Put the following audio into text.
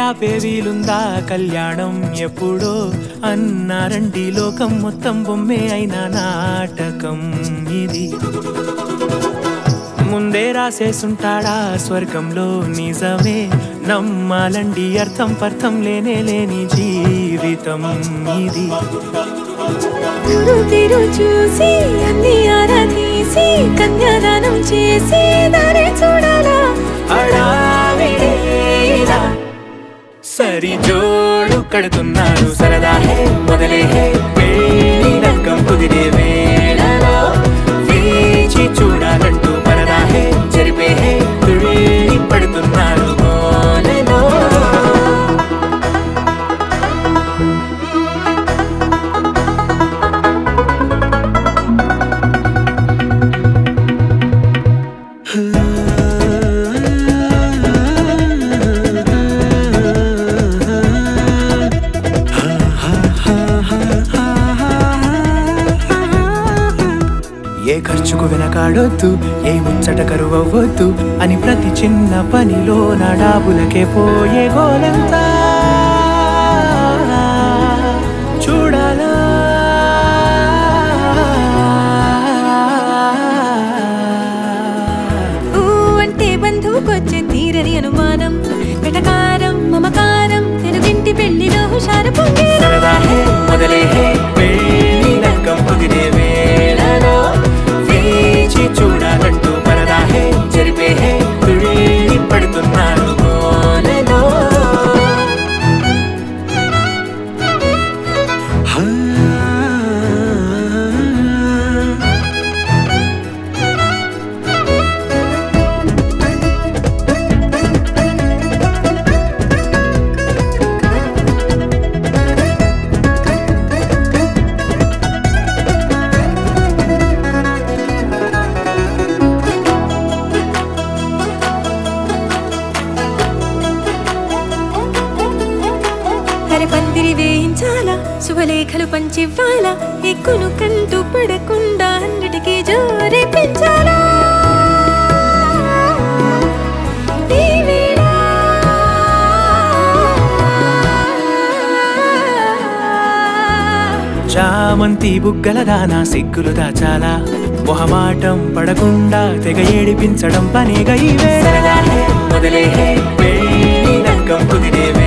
ఆపే వీలుందా కళ్యాణం ఎప్పుడో అన్నారండి లోకం మొత్తం బొమ్మే అయిన నాటకం ఇది ముందే రాసేసుంటాడా స్వర్గంలో నిజమే నమ్మాలండి అర్థం పర్థం లేనే లేని జీవితం ఇది గురు తిరు చూసి అన్ని ఆరాధీసి కన్యాదానం చేసి దారి చూడాలా హడావిడిలా సరి జోడు కడుతున్నారు సరదా హే మొదలే హే పెళ్లి రంగం కుదిరే వేళలో వేచి చూడాలంటూ పరదా హే జరిపే హే తుళ్ళి పడుతున్నారు గోలలో ఏ ఖర్చుకు వెనకాడొద్దు ఏ ముచ్చట కరువవ్వద్దు అని ప్రతి చిన్న పనిలో నా డాబులకే పోయే గోలంతా చూడాలా ఊ అంటే బంధువుకొచ్చే తీరని అనుమానం వెటకారం మమకారం తెలుగింటి పెళ్లిలో హుషారు పొంగే సరదా హే మొదలే హే పెళ్లి రంగం కుదిరే వేళలో వేచి చూడాలంటూ పరదా హే జరిపే హే తుళ్ళి పడుతున్నారు గోలలో హరి పందిరి వేయించాలా శుభలేఖలు పంచివ్వాలా ఎక్కును కంటూ పడకుండా అన్నిటికీ జోరే పెంచాలా ఈ వేళ చామంతి బుగ్గల దానా సిగ్గులు దాచాలా మొహమాటం పడకుండా తెగ ఏడిపించడం పనిగా ఈ వేళ మొదలే హే పెళ్లి రంగం కుదిరే